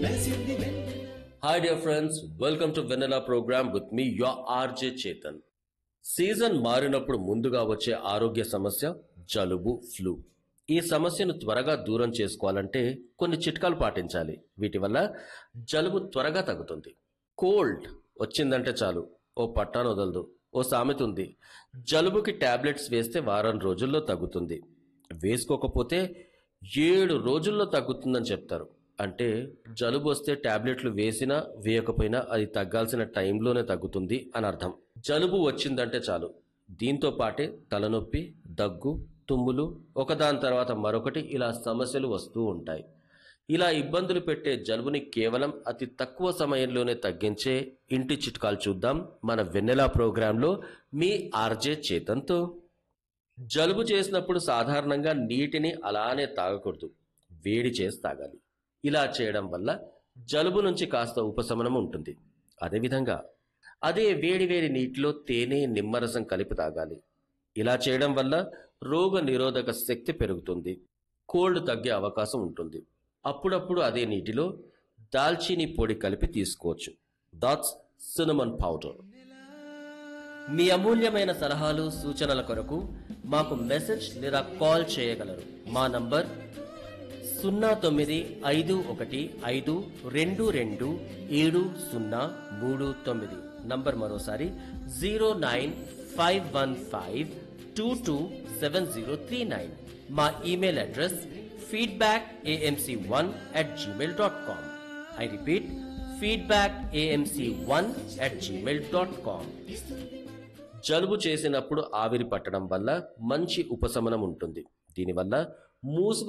Hi, dear friends. Welcome to Vanilla program with me, your RJ Chetan. Season మారినప్పుడు ముందుగా వచ్చే ఆరోగ్య సమస్య జలుబు ఫ్లూ ఈ సమస్యను త్వరగా దూరం చేసుకోవాలంటే కొన్ని చిట్కాలు పాటించాలి వీటి వల్ల జలుబు త్వరగా తగ్గుతుంది కోల్డ్ వచ్చిందంటే చాలు ఓ పట్టాను వదలదు ఓ సామెత ఉంది జలుబుకి టాబ్లెట్స్ వేస్తే వారం రోజుల్లో తగ్గుతుంది వేసుకోకపోతే ఏడు రోజుల్లో తగ్గుతుందని చెప్తారు అంటే జలుబు వస్తే టాబ్లెట్లు వేసినా వేయకపోయినా అది తగ్గాల్సిన టైంలోనే తగ్గుతుంది అని అర్థం జలుబు వచ్చిందంటే చాలు దీంతో పాటే తలనొప్పి దగ్గు తుమ్ములు ఒకదాని తర్వాత మరొకటి ఇలా సమస్యలు వస్తూ ఉంటాయి ఇలా ఇబ్బందులు పెట్టే జలుబుని కేవలం అతి తక్కువ సమయంలోనే తగ్గించే ఇంటి చిట్కాలు చూద్దాం మన వెన్నెలా ప్రోగ్రాంలో మీ ఆర్జే చేతంతో జలుబు చేసినప్పుడు సాధారణంగా నీటిని అలానే తాగకూడదు వేడి చేసి తాగాలి ఇలా చేయడం వల్ల జలుబు నుంచి కాస్త ఉపశమనం ఉంటుంది అదేవిధంగా అదే వేడి వేడి నీటిలో తేనె నిమ్మరసం కలిపి తాగాలి ఇలా చేయడం వల్ల రోగ నిరోధక శక్తి పెరుగుతుంది కోల్డ్ తగ్గే అవకాశం ఉంటుంది అప్పుడప్పుడు అదే నీటిలో దాల్చీని పొడి కలిపి తీసుకోవచ్చు దాట్స్ సినమన్ పౌడర్ మీ అమూల్యమైన సలహాలు సూచనల కొరకు మాకు మెసేజ్ లేదా కాల్ చేయగలరు మా నంబర్ సున్నా తొమ్మిది ఐదు ఒకటి ఐదు రెండు రెండు ఏడు సున్నా మూడు తొమ్మిది నంబర్ మరోసారి zero nine five one five two two seven zero three nine మా email address feedback AMC one at Gmail dot com I repeat feedback AMC one at Gmail dot com జలుబు చేసినప్పుడు ఆవిరి పట్టడం వల్ల మంచి ఉపశమనం ఉంటుంది దీనివల్ల మూసుకు